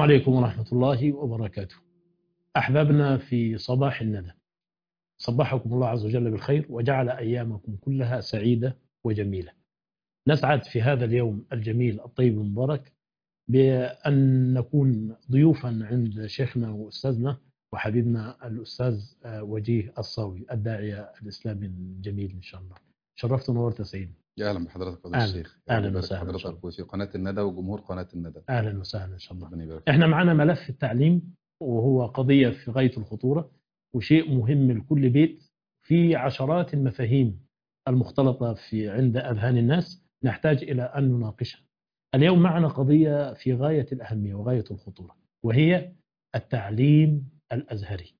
عليكم ورحمة الله وبركاته أحبابنا في صباح الندى صبحكم الله عز وجل بالخير وجعل أيامكم كلها سعيدة وجميلة نسعد في هذا اليوم الجميل الطيب المبارك بأن نكون ضيوفا عند شيخنا وأستاذنا وحبيبنا الأستاذ وجيه الصاوي الداعية الإسلامي الجميل إن شاء الله شرفت ونورت يا سيدي يا اهلا بحضرتك فضيله أهلا. الشيخ أهلا يبارك وسهلا. حضرتك وفي قناه الندى وجمهور قناه الندى أهلا وسهلا إن شاء الله ربنا يبارك احنا معنا ملف التعليم وهو قضية في غاية الخطورة وشيء مهم لكل بيت في عشرات المفاهيم المختلطة في عند أذهان الناس نحتاج إلى أن نناقشها اليوم معنا قضية في غاية الأهمية وغاية الخطورة وهي التعليم الأزهري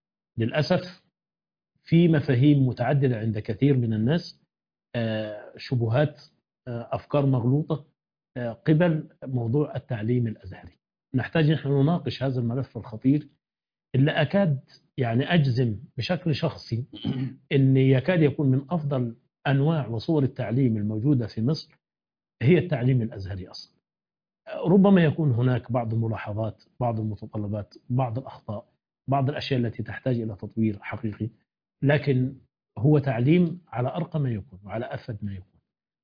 للأسف في مفاهيم متعددة عند كثير من الناس آه، شبهات آه، أفكار مغلوطة آه، قبل موضوع التعليم الأزهري نحتاج نحن نناقش هذا الملف الخطير اللي أكاد يعني أجزم بشكل شخصي أن يكاد يكون من أفضل أنواع وصور التعليم الموجودة في مصر هي التعليم الأزهري أصلا ربما يكون هناك بعض الملاحظات بعض المتطلبات بعض الأخطاء بعض الأشياء التي تحتاج إلى تطوير حقيقي لكن هو تعليم على أرقى ما يكون وعلى أفد ما يكون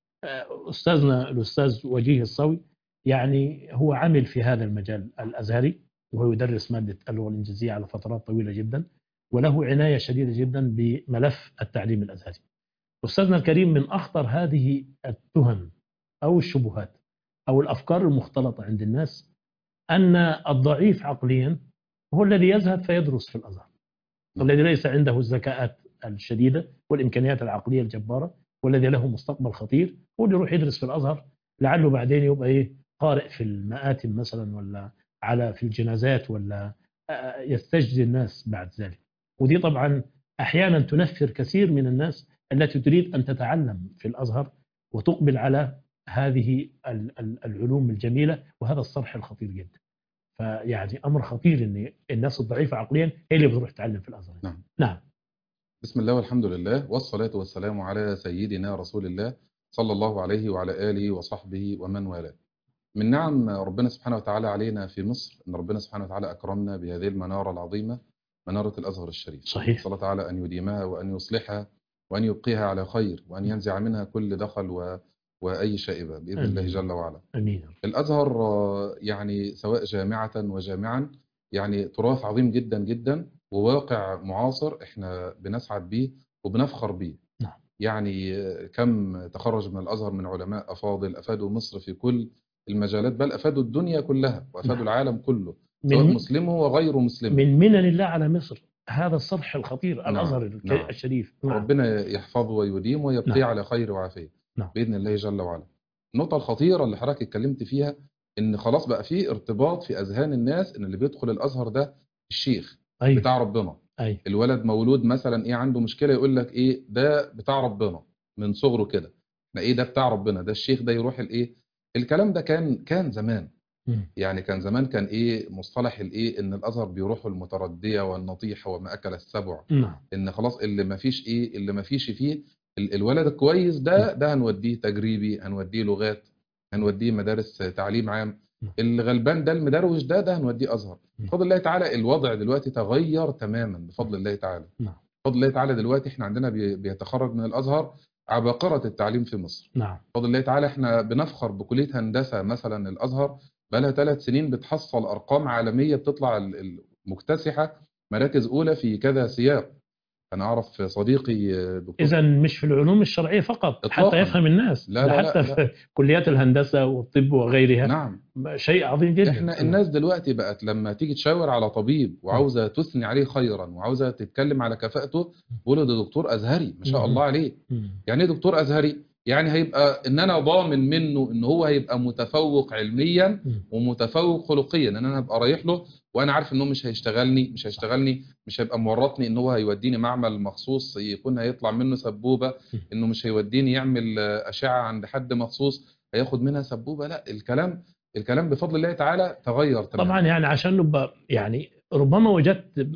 أستاذنا الأستاذ وجيه الصوي يعني هو عمل في هذا المجال الأزهري وهو يدرس مادة اللغة الإنجليزية على فترات طويلة جدا وله عناية شديدة جدا بملف التعليم الأزهري أستاذنا الكريم من أخطر هذه التهم أو الشبهات أو الأفكار المختلطة عند الناس أن الضعيف عقليا هو الذي يذهب فيدرس في الأزهر والذي ليس عنده الذكاءات الشديدة والإمكانيات العقلية الجبارة والذي له مستقبل خطير هو اللي يروح يدرس في الأزهر لعله بعدين يبقى إيه قارئ في المآتم مثلا ولا على في الجنازات ولا آه، يستجزي الناس بعد ذلك ودي طبعا أحيانا تنفر كثير من الناس التي تريد أن تتعلم في الأزهر وتقبل على هذه ال- ال- العلوم الجميلة وهذا الصرح الخطير جدا فيعني أمر خطير أن الناس الضعيفة عقليا هي اللي بتروح تتعلم في الأزهر نعم. نعم بسم الله والحمد لله والصلاة والسلام على سيدنا رسول الله صلى الله عليه وعلى آله وصحبه ومن والاه من نعم ربنا سبحانه وتعالى علينا في مصر أن ربنا سبحانه وتعالى أكرمنا بهذه المنارة العظيمة منارة الأزهر الشريف صحيح. صلى الله تعالى أن يديمها وأن يصلحها وأن يبقيها على خير وأن ينزع منها كل دخل و... وأي شائبة بإذن آمين. الله جل وعلا أمين الأزهر آه، يعني سواء جامعة وجامعا يعني تراث عظيم جدا جدا وواقع معاصر احنا بنسعد بيه وبنفخر بيه نعم. يعني آه، كم تخرج من الأزهر من علماء أفاضل أفادوا مصر في كل المجالات بل أفادوا الدنيا كلها وأفادوا نعم. العالم كله سواء من مسلمه وغير مسلمه من منن الله على مصر هذا الصرح الخطير نعم، الأزهر الك- نعم. الشريف نعم. ربنا يحفظه ويديم ويبقي نعم. على خير وعافية نعم. بإذن الله جل وعلا النقطة الخطيرة اللي حضرتك اتكلمت فيها إن خلاص بقى في ارتباط في أذهان الناس إن اللي بيدخل الأزهر ده الشيخ أيوة. بتاع ربنا أيوة. الولد مولود مثلا إيه عنده مشكلة يقول لك إيه ده بتاع ربنا من صغره كده احنا إيه ده بتاع ربنا ده الشيخ ده يروح الإيه الكلام ده كان كان زمان مم. يعني كان زمان كان إيه مصطلح الإيه إن الأزهر بيروحوا المتردية والنطيحة وما أكل السبع نعم ان خلاص اللي ما فيش ايه اللي ما فيش فيه ال- الولد الكويس ده ده هنوديه تجريبي هنوديه لغات هنوديه مدارس تعليم عام نعم. الغلبان ده المدروش ده ده هنوديه ازهر نعم. بفضل الله تعالى الوضع دلوقتي تغير تماما بفضل الله تعالى نعم. بفضل الله تعالى دلوقتي احنا عندنا بي- بيتخرج من الازهر عباقرة التعليم في مصر نعم بفضل الله تعالى احنا بنفخر بكلية هندسة مثلا الازهر بقالها ثلاث سنين بتحصل ارقام عالمية بتطلع ال- المكتسحة مراكز اولى في كذا سياق انا اعرف صديقي دكتور إذا مش في العلوم الشرعية فقط إطلاقاً. حتى يفهم الناس لا، ده لا، لا، حتى لا. في كليات الهندسة والطب وغيرها نعم شيء عظيم جدا احنا الناس دلوقتي بقت لما تيجي تشاور على طبيب وعاوزه تثني عليه خيرا وعاوزه تتكلم على كفاءته بيقولوا ده دكتور ازهري ما شاء مم. الله عليه مم. يعني ايه دكتور ازهري يعني هيبقى ان انا ضامن منه ان هو هيبقى متفوق علميا مم. ومتفوق خلقيا ان انا هبقى رايح له وانا عارف انه مش هيشتغلني مش هيشتغلني مش هيبقى مورطني ان هو هيوديني معمل مخصوص يكون هيطلع منه سبوبه انه مش هيوديني يعمل آه، اشعه عند حد مخصوص هياخد منها سبوبه لا الكلام الكلام بفضل الله تعالى تغير تماما طبعا يعني عشان نبقى يعني ربما وجدت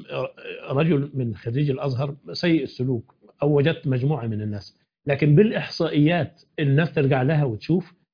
رجل من خريج الازهر سيء السلوك او وجدت مجموعه من الناس لكن بالاحصائيات الناس ترجع لها وتشوف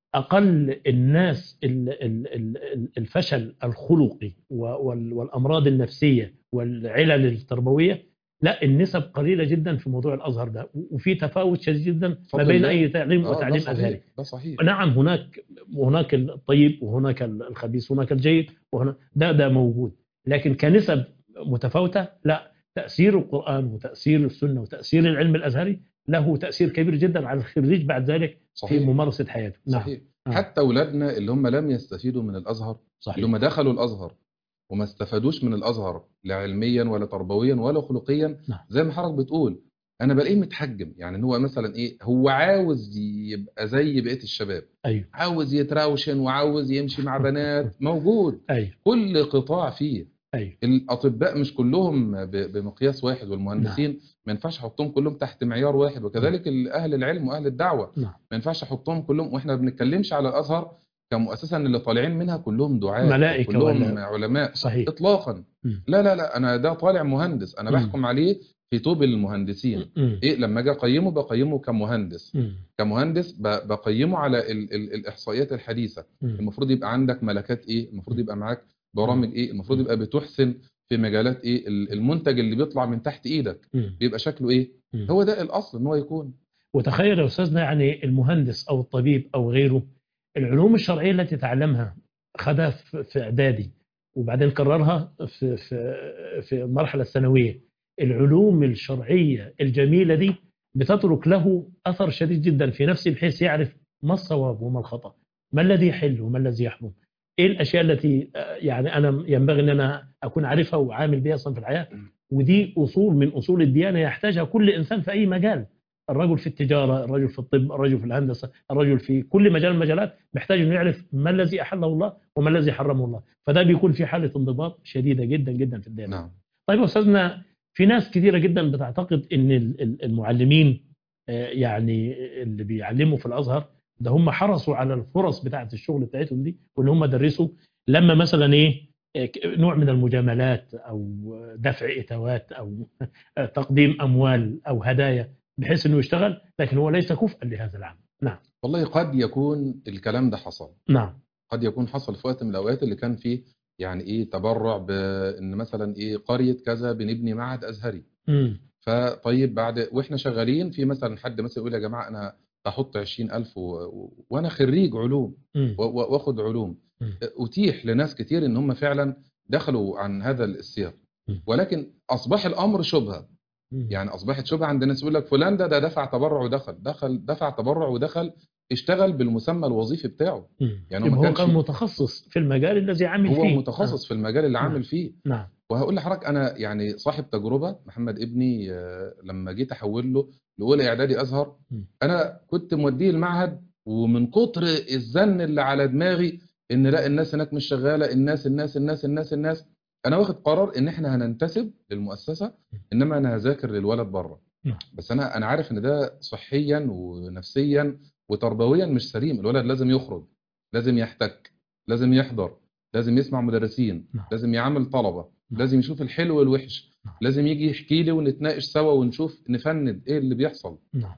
اقل الناس ال- ال- ال- ال- الفشل الخلقي و- وال- والامراض النفسيه والعلل التربويه لا النسب قليله جدا في موضوع الازهر ده وفي تفاوت شديد جدا ما بفضل بين الله. اي تعليم آه، ده وتعليم صحيح ازهري ده صحيح نعم هناك هناك الطيب وهناك الخبيث وهناك الجيد وهنا ده ده موجود لكن كنسب متفاوته لا تاثير القران وتاثير السنه وتاثير العلم الازهري له تاثير كبير جدا على الخريج بعد ذلك في صحيح ممارسه حياته نعم صحيح آه. حتى اولادنا اللي هم لم يستفيدوا من الازهر اللي صحيح هم دخلوا الازهر وما استفادوش من الازهر لا علميا ولا تربويا ولا خلقيا نعم. زي ما حضرتك بتقول انا بلاقيه متحجم يعني هو مثلا ايه هو عاوز يبقى زي بقيه الشباب ايوه عاوز يتراوشن وعاوز يمشي مع بنات موجود ايوه كل قطاع فيه ايوه الاطباء مش كلهم ب- بمقياس واحد والمهندسين ما ينفعش احطهم كلهم تحت معيار واحد وكذلك ال- اهل العلم واهل الدعوه نعم. ما ينفعش احطهم كلهم واحنا ما بنتكلمش على الازهر كمؤسسه ان اللي طالعين منها كلهم دعاة ملائكة كلهم ولا- علماء صحيح اطلاقا مم. لا لا لا انا ده طالع مهندس انا مم. بحكم عليه في طوب المهندسين مم. ايه لما اجي اقيمه بقيمه كمهندس مم. كمهندس ب- بقيمه على ال ال الاحصائيات الحديثه مم. المفروض يبقى عندك ملكات ايه المفروض يبقى معاك برامج ايه المفروض يبقى بتحسن في مجالات ايه ال- المنتج اللي بيطلع من تحت ايدك مم. بيبقى شكله ايه مم. هو ده الاصل ان هو يكون وتخيل يا استاذنا يعني المهندس او الطبيب او غيره العلوم الشرعيه التي تعلمها خدها في في اعدادي وبعدين كررها في في في المرحله الثانويه العلوم الشرعيه الجميله دي بتترك له اثر شديد جدا في نفسه بحيث يعرف ما الصواب وما الخطا ما الذي يحل وما الذي يحرم ايه الاشياء التي آه، يعني انا ينبغي ان انا اكون عارفها وعامل بها اصلا في الحياه ودي اصول من اصول الديانه يحتاجها كل انسان في اي مجال الرجل في التجاره، الرجل في الطب، الرجل في الهندسه، الرجل في كل مجال من المجالات محتاج انه يعرف ما الذي احله الله وما الذي حرمه الله، فده بيكون في حاله انضباط شديده جدا جدا في الديانه. نعم طيب يا استاذنا في ناس كثيره جدا بتعتقد ان ال- ال- المعلمين آه، يعني اللي بيعلموا في الازهر ده هم حرصوا على الفرص بتاعه الشغل بتاعتهم دي وان هم درسوا لما مثلا ايه آه، ك- نوع من المجاملات او دفع اتوات او تقديم اموال او هدايا بحيث انه يشتغل لكن هو ليس كفءا لهذا العمل. نعم والله قد يكون الكلام ده حصل نعم قد يكون حصل في وقت من الاوقات اللي كان فيه يعني ايه تبرع بان مثلا ايه قريه كذا بنبني معهد ازهري امم فطيب بعد واحنا شغالين في مثلا حد مثلا يقول يا جماعه انا هحط 20000 و... و... وانا خريج علوم امم و... و- واخد علوم مم. اتيح لناس كتير ان هم فعلا دخلوا عن هذا السياق مم. ولكن اصبح الامر شبهه يعني اصبحت شبهه عند الناس يقول لك فلان ده ده دفع تبرع ودخل دخل دفع تبرع ودخل اشتغل بالمسمى الوظيفي بتاعه يعني يعني هو هو, ما كانش- كان متخصص في المجال الذي عمل هو فيه متخصص في المجال اللي نعم. عامل فيه آه. نعم وهقول لحضرتك انا يعني صاحب تجربه محمد ابني آه، لما جيت احول له لاولى اعدادي ازهر م. انا كنت موديه المعهد ومن كتر الزن اللي على دماغي ان لا الناس هناك مش شغاله الناس الناس الناس الناس الناس انا واخد قرار ان احنا هننتسب للمؤسسه انما انا هذاكر للولد بره نعم. بس انا انا عارف ان ده صحيا ونفسيا وتربويا مش سليم الولد لازم يخرج لازم يحتك لازم يحضر لازم يسمع مدرسين نعم. لازم يعامل طلبه نعم. لازم يشوف الحلو والوحش نعم. لازم يجي يحكي لي ونتناقش سوا ونشوف نفند ايه اللي بيحصل نعم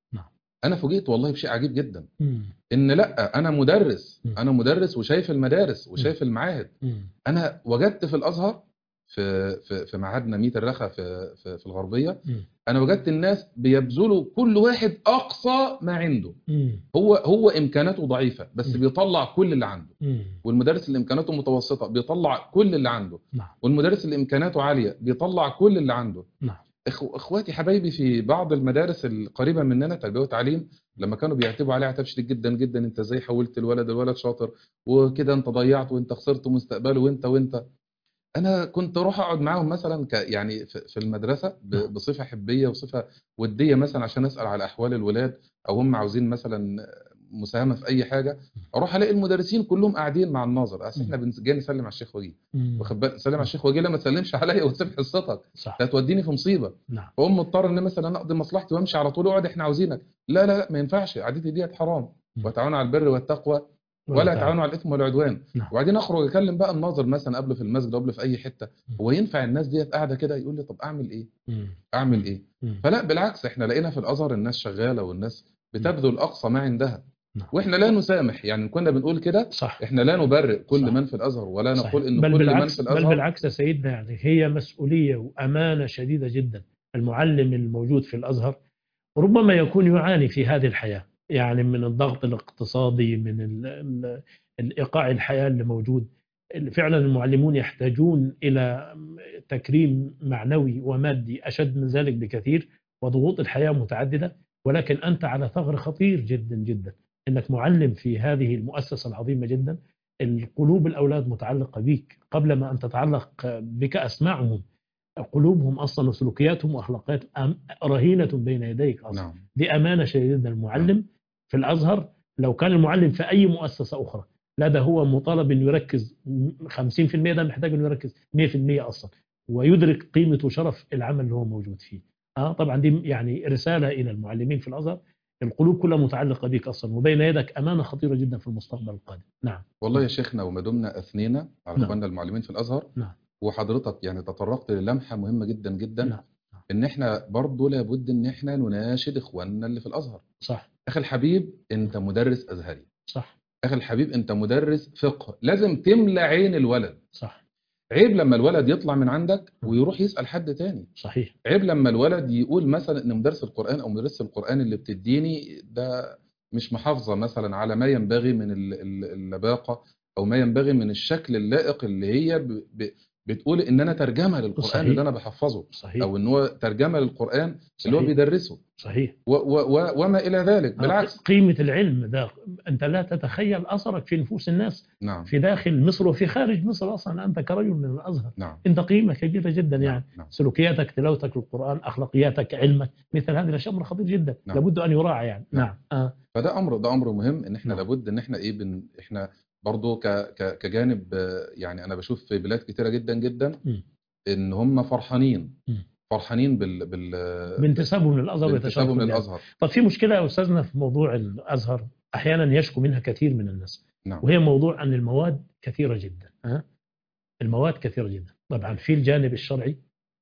انا فوجئت والله بشيء عجيب جدا مم. ان لا انا مدرس م. انا مدرس وشايف المدارس وشايف المعاهد مم. انا وجدت في الازهر في في في معهدنا ميت الرخا في في, في الغربيه مم. انا وجدت الناس بيبذلوا كل واحد اقصى ما عنده مم. هو هو امكاناته ضعيفه بس م. بيطلع كل اللي عنده مم. والمدرس اللي امكاناته متوسطه بيطلع كل اللي عنده نعم والمدرس اللي امكاناته عاليه بيطلع كل اللي عنده نعم إخو اخواتي حبايبي في بعض المدارس القريبه مننا تربيه وتعليم لما كانوا بيعتبوا عليه عتاب شديد جدا جدا انت ازاي حولت الولد الولد شاطر وكده انت ضيعت وانت خسرت مستقبله وانت وانت انا كنت اروح اقعد معاهم مثلا ك يعني في في المدرسه ب- بصفه حبيه وصفه وديه مثلا عشان اسال على احوال الولاد او هم عاوزين مثلا مساهمه في اي حاجه اروح الاقي المدرسين كلهم قاعدين مع الناظر اصل احنا بنس- جاي نسلم على الشيخ وجيه مم. واخد بالك نسلم على الشيخ وجيه لا ما تسلمش عليا وتسيب حصتك صح ده هتوديني في مصيبه نعم فاقوم مضطر ان مثلا اقضي مصلحتي وامشي على طول اقعد احنا عاوزينك لا لا لا ما ينفعش قعدتي ديت حرام م. وتعاونوا على البر والتقوى ولا تعاونوا على الاثم والعدوان نعم. وبعدين اخرج اكلم بقى الناظر مثلا قبله في المسجد قبله في اي حته م. هو ينفع الناس ديت قاعده كده يقول لي طب اعمل ايه مم. اعمل ايه مم. فلا بالعكس احنا لقينا في الازهر الناس شغاله والناس بتبذل اقصى ما عندها نعم. واحنا لا نسامح يعني كنا بنقول كده صح احنا لا نبرئ كل صح. من في الازهر ولا صحيح. نقول ان بل كل من بالعكس في بل الازهر بالعكس يا سيدنا يعني هي مسؤولية وأمانة شديدة جدا المعلم الموجود في الأزهر ربما يكون يعاني في هذه الحياة يعني من الضغط الاقتصادي من ال- ال- الإيقاع الحياة اللي موجود فعلا المعلمون يحتاجون إلى تكريم معنوي ومادي أشد من ذلك بكثير وضغوط الحياة متعددة ولكن أنت على ثغر خطير جدا جدا أنك معلم في هذه المؤسسة العظيمة جدا القلوب الأولاد متعلقة بك قبل ما أن تتعلق بك أسماعهم قلوبهم أصلا وسلوكياتهم وأخلاقياتهم أم- رهينة بين يديك أصلا نعم دي أمانة شديدة المعلم في الأزهر لو كان المعلم في أي مؤسسة أخرى لا ده هو مطالب أنه يركز 50% ده محتاج أنه يركز 100% أصلا ويدرك قيمة وشرف العمل اللي هو موجود فيه آه طبعا دي يعني رسالة إلى المعلمين في الأزهر القلوب كلها متعلقة بك أصلا وبين يدك أمانة خطيرة جدا في المستقبل القادم نعم والله يا شيخنا وما دمنا اثنينا على نعم. اخواننا المعلمين في الازهر نعم. وحضرتك يعني تطرقت للمحه مهمه جدا جدا نعم. ان احنا برضه لابد ان احنا نناشد اخواننا اللي في الازهر صح اخي الحبيب انت مدرس ازهري صح اخي الحبيب انت مدرس فقه لازم تملى عين الولد صح عيب لما الولد يطلع من عندك ويروح يسال حد تاني صحيح عيب لما الولد يقول مثلا ان مدرس القران او مدرس القران اللي بتديني ده مش محافظه مثلا على ما ينبغي من ال- ال- اللباقه او ما ينبغي من الشكل اللائق اللي هي ب- ب- بتقول ان انا ترجمه للقران صحيح. اللي انا بحفظه صحيح او ان هو ترجمه للقران اللي هو صحيح. بيدرسه صحيح و و و وما الى ذلك بالعكس قيمة العلم ده أنت لا تتخيل أثرك في نفوس الناس نعم في داخل مصر وفي خارج مصر أصلا أنت كرجل من الأزهر نعم أنت قيمة كبيرة جدا يعني نعم نعم سلوكياتك تلاوتك للقرآن أخلاقياتك علمك مثل هذه الأشياء أمر خطير جدا نعم. لابد أن يراعى يعني نعم. نعم آه. فده امر ده امر مهم ان احنا نعم. لابد ان احنا ايه بن احنا برضه ك ك كجانب آه، يعني انا بشوف في بلاد كتيره جدا جدا مم. ان هم فرحانين مم. فرحانين بال بال بانتسابهم للأزهر بانتسابهم ويتشرفون بها. للازهر طب في مشكلة يا أستاذنا في موضوع الأزهر أحيانا يشكو منها كثير من الناس نعم وهي موضوع أن المواد كثيرة جدا ها؟ المواد كثيرة جدا طبعا في الجانب الشرعي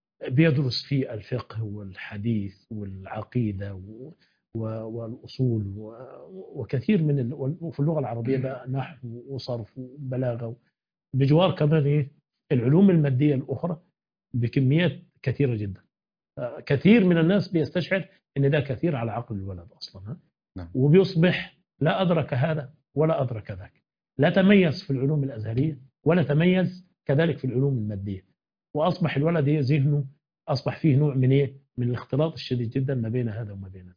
بيدرس فيه الفقه والحديث والعقيدة و... و... والأصول و... وكثير من ال... وفي اللغة العربية بقى نحو وصرف وبلاغة بجوار كمان إيه العلوم المادية الأخرى بكميات كثيرة جدا آه، كثير من الناس بيستشعر ان ده كثير على عقل الولد اصلا ها؟ نعم. وبيصبح لا ادرك هذا ولا ادرك ذاك لا تميز في العلوم الازهريه ولا تميز كذلك في العلوم الماديه واصبح الولد إيه ذهنه اصبح فيه نوع من ايه من الاختلاط الشديد جدا ما بين هذا وما بين ذاك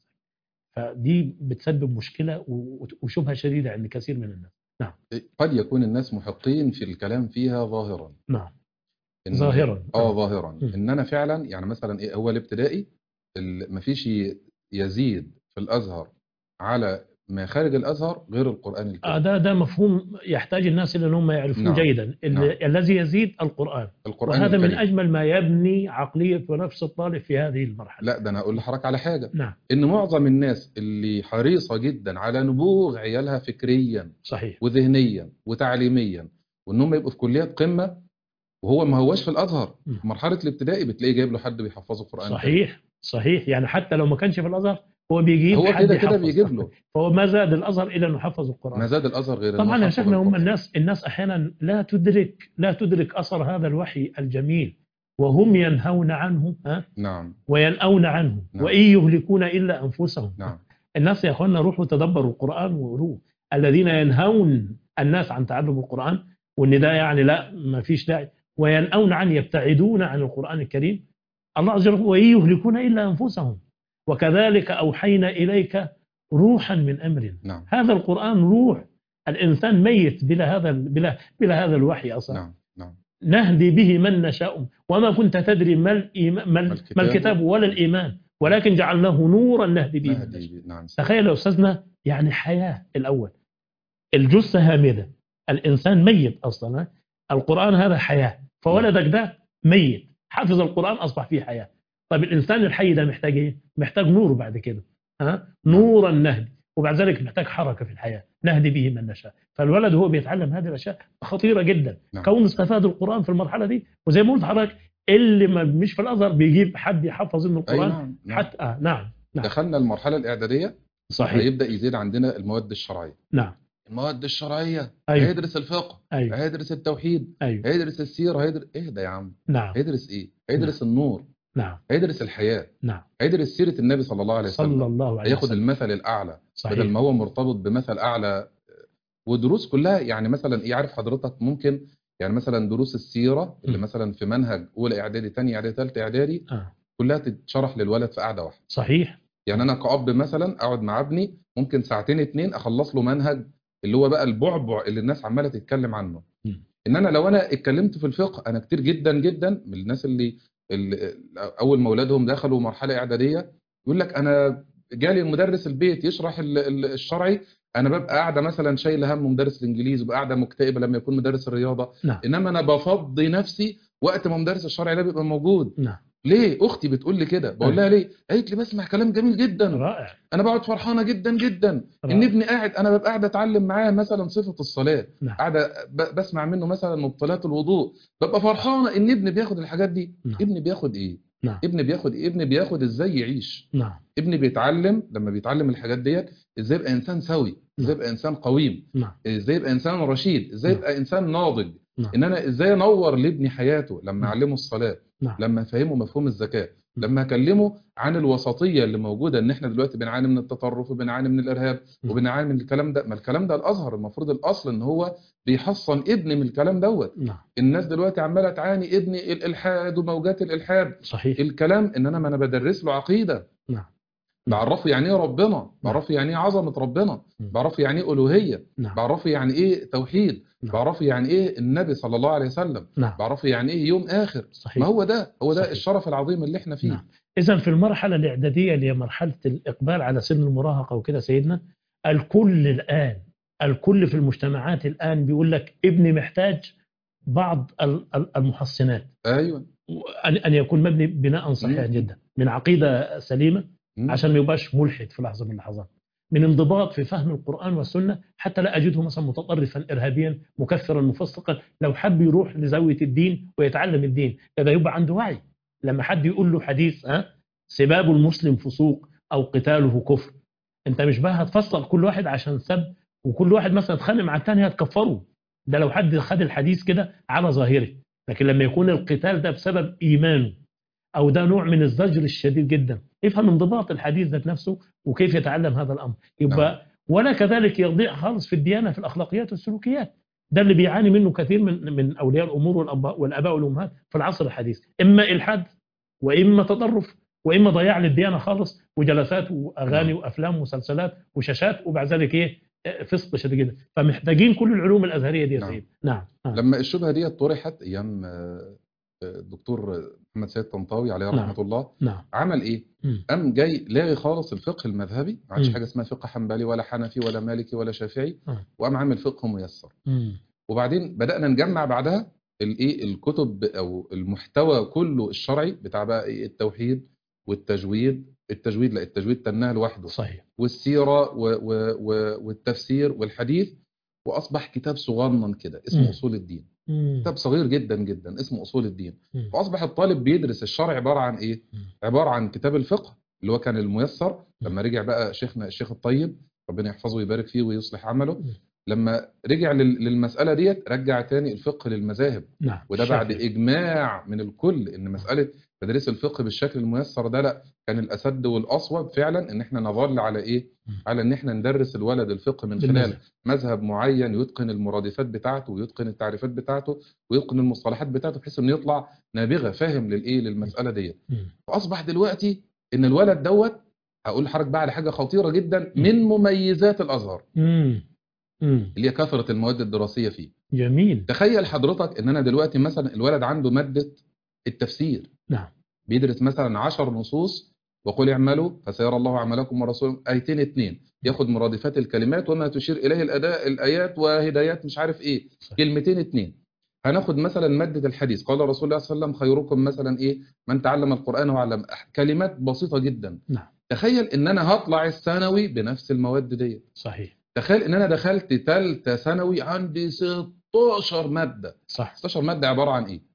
فدي بتسبب مشكله و- وشبهه شديده عند كثير من الناس قد يكون الناس محقين في الكلام فيها ظاهرا نعم إن- ظاهرا اه ظاهرا مم. ان انا فعلا يعني مثلا ايه هو الابتدائي ال- مفيش ي- يزيد في الازهر على ما خارج الازهر غير القران آه الكريم ده ده مفهوم يحتاج الناس الى انهم يعرفوه نعم. جيدا ال- نعم. الذي يزيد القران القران وهذا من الكريم. اجمل ما يبني عقليه ونفس الطالب في هذه المرحله لا ده انا هقول لحضرتك على حاجه نعم ان معظم الناس اللي حريصه جدا على نبوغ عيالها فكريا صحيح وذهنيا وتعليميا وان هم يبقوا في كليات قمه وهو ما هوش في الازهر مم. في مرحله الابتدائي بتلاقيه جايب له حد بيحفظه قران صحيح صحيح يعني حتى لو ما كانش في الازهر هو بيجيب هو حد كده كده يحفظ. بيجيب له فهو ما زاد الازهر الى انه يحفظ القران ما زاد الازهر غير طبعا إنه يا حفظ شيخنا هم القرآن. الناس الناس احيانا لا تدرك لا تدرك اثر هذا الوحي الجميل وهم ينهون عنه ها نعم وينأون عنه نعم. وان يهلكون الا انفسهم نعم الناس يا اخوانا روحوا تدبروا القران وقروه الذين ينهون الناس عن تعلم القران وان ده يعني لا ما فيش داعي وينأون عن يبتعدون عن القران الكريم الله عز وجل وان يهلكون الا انفسهم وكذلك اوحينا اليك روحا من امرنا نعم هذا القران روح الانسان ميت بلا هذا بلا بلا هذا الوحي اصلا نعم نعم نهدي به من نشاء وما كنت تدري ما الإيمان ما, ما ما الكتاب ولا الايمان ولكن جعلناه نورا نهدي به من نشاء. نهدي نعم تخيل يا استاذنا يعني حياه الاول الجثه هامده الانسان ميت اصلا ها؟ القران هذا حياه فولدك ده ميت حافظ القران اصبح فيه حياه طيب الانسان الحي ده محتاج ايه محتاج نور بعد كده ها نورا نهدي وبعد ذلك محتاج حركه في الحياه نهدي به من نشاء فالولد هو بيتعلم هذه الاشياء خطيره جدا نعم. كون استفاد القران في المرحله دي وزي ما قلت حضرتك اللي ما مش في الازهر بيجيب حد يحفظ انه أي القران نعم نعم حتى آه نعم نعم دخلنا المرحله الاعداديه صحيح هيبدا يزيد عندنا المواد الشرعيه نعم المواد الشرعيه أيوه. هيدرس الفقه أيوه هيدرس التوحيد أيوه هيدرس السيره هيدرس ايه ده يا عم نعم هيدرس ايه هيدرس النور نعم هيدرس الحياه نعم هيدرس سيره النبي صلى الله عليه صلى وسلم الله عليه هياخد وسلم المثل الاعلى بدل صحيح ما هو مرتبط بمثل اعلى ودروس كلها يعني مثلا ايه عارف حضرتك ممكن يعني مثلا دروس السيره اللي م. مثلا في منهج اولى اعدادي ثانيه اعدادي ثالثه اعدادي آه. كلها تتشرح للولد في قعده واحده صحيح يعني انا كأب مثلا اقعد مع ابني ممكن ساعتين اتنين اخلص له منهج اللي هو بقى البعبع اللي الناس عماله تتكلم عنه م. ان انا لو انا اتكلمت في الفقه انا كتير جدا جدا من الناس اللي, اللي اول ما اولادهم دخلوا مرحله اعداديه يقول لك انا جالي المدرس البيت يشرح ال- ال- الشرعي انا ببقى قاعده مثلا شايله هم مدرس الانجليزي وببقى قاعده مكتئبه لما يكون مدرس الرياضه نعم انما انا بفضي نفسي وقت ما مدرس الشرعي ده بيبقى موجود نعم ليه اختي بتقول لي كده بقول لها ليه قالت لي بسمع كلام جميل جدا رائع انا بقعد فرحانه جدا جدا ان رائع ابني قاعد انا ببقى قاعد اتعلم معاه مثلا صفه الصلاه نعم قاعده ب- بسمع منه مثلا مبطلات الوضوء ببقى فرحانه ان ابني بياخد الحاجات دي نعم ابني بياخد ايه نعم ابني بياخد ايه ابني بياخد ازاي يعيش نعم ابني بيتعلم لما بيتعلم الحاجات ديت ازاي يبقى انسان سوي ازاي نعم يبقى انسان قويم نعم ازاي يبقى انسان رشيد ازاي نعم يبقى انسان ناضج نعم ان انا ازاي انور لابني حياته لما نعم اعلمه الصلاه نعم لما افهمه مفهوم الزكاه نعم لما اكلمه عن الوسطيه اللي موجوده ان احنا دلوقتي بنعاني من التطرف وبنعاني من الارهاب نعم وبنعاني من الكلام ده ما الكلام ده الازهر المفروض الاصل ان هو بيحصن ابني من الكلام دوت نعم الناس دلوقتي عماله تعاني ابني الالحاد وموجات الالحاد صحيح الكلام ان انا ما انا بدرس له عقيده نعم نعم بعرفه يعني ايه ربنا نعم بعرفه يعني ايه عظمه ربنا مم. بعرفه يعني ايه الوهيه نعم بعرفه يعني ايه توحيد نعم بعرفه يعني ايه النبي صلى الله عليه وسلم نعم بعرفه يعني ايه يوم اخر ما صحيح هو ده هو ده صحيح الشرف العظيم اللي احنا فيه نعم إذا في المرحلة الإعدادية اللي هي مرحلة الإقبال على سن المراهقة وكده سيدنا الكل الآن الكل في المجتمعات الآن بيقول لك ابني محتاج بعض ال- ال- المحصنات ايوه أن أن يكون مبني بناء صحيحا مم. جدا من عقيدة سليمة مم. عشان ما يبقاش ملحد في لحظة من اللحظات من انضباط في فهم القرآن والسنة حتى لا أجده مثلا متطرفا إرهابيا مكفرا مفسقا لو حب يروح لزاوية الدين ويتعلم الدين هذا يبقى عنده وعي لما حد يقول له حديث ها سباب المسلم فسوق أو قتاله كفر أنت مش بقى هتفصل كل واحد عشان سب وكل واحد مثلا اتخانق مع الثاني هتكفره ده لو حد خد الحديث كده على ظاهره لكن لما يكون القتال ده بسبب إيمانه أو ده نوع من الزجر الشديد جدا يفهم انضباط الحديث ذات نفسه وكيف يتعلم هذا الأمر نعم يبقى ولا كذلك يضيع خالص في الديانة في الأخلاقيات والسلوكيات ده اللي بيعاني منه كثير من من أولياء الأمور والأباء والآباء والأمهات في العصر الحديث إما إلحاد وإما تطرف وإما ضياع للديانة خالص وجلسات وأغاني نعم وأفلام ومسلسلات وشاشات وبعد ذلك إيه آه، فسق شديد جدا فمحتاجين كل العلوم الأزهرية دي يا نعم سيدي نعم نعم لما الشبهه دي طرحت ايام آه، آه، الدكتور محمد سيد طنطاوي عليه نعم رحمه الله نعم عمل ايه مم. قام جاي لاغي خالص الفقه المذهبي ما عادش مم. حاجه اسمها فقه حنبلي ولا حنفي ولا مالكي ولا شافعي آه. وقام عامل فقه ميسر مم. وبعدين بدانا نجمع بعدها الايه الكتب او المحتوى كله الشرعي بتاع بقى ايه التوحيد والتجويد التجويد لا التجويد تناه لوحده صحيح والسيره و و و والتفسير والحديث واصبح كتاب صغنن كده اسمه مم. اصول الدين مم. كتاب صغير جدا جدا اسمه اصول الدين مم. فاصبح الطالب بيدرس الشرع عباره عن ايه مم. عباره عن كتاب الفقه اللي هو كان الميسر مم. لما رجع بقى شيخنا الشيخ الطيب ربنا يحفظه ويبارك فيه ويصلح عمله مم. لما رجع لل- للمساله ديت رجع تاني الفقه للمذاهب نعم وده بعد الشافعي. اجماع من الكل ان مساله تدريس الفقه بالشكل الميسر ده لا كان الاسد والاصوب فعلا ان احنا نظل على ايه مم. على ان احنا ندرس الولد الفقه من خلال بالمذهب. مذهب معين يتقن المرادفات بتاعته ويتقن التعريفات بتاعته ويتقن المصطلحات بتاعته بحيث انه يطلع نابغه فاهم للايه للمساله ديت مم. فاصبح دلوقتي ان الولد دوت هقول لحضرتك بقى على حاجه خطيره جدا مم. من مميزات الازهر مم. مم. اللي هي كثره المواد الدراسيه فيه جميل تخيل حضرتك ان انا دلوقتي مثلا الولد عنده ماده التفسير نعم بيدرس مثلا 10 نصوص وقل اعملوا فسيرى الله عملكم ورسوله ايتين اتنين ياخد مرادفات الكلمات وما تشير اليه الاداء الايات وهدايات مش عارف ايه صحيح. كلمتين اتنين هناخد مثلا ماده الحديث قال رسول الله صلى الله عليه وسلم خيركم مثلا ايه من تعلم القران وعلم كلمات بسيطه جدا نعم تخيل ان انا هطلع الثانوي بنفس المواد ديت صحيح تخيل ان انا دخلت ثالثه ثانوي عندي 16 ماده صح 16 ماده عباره عن ايه مم.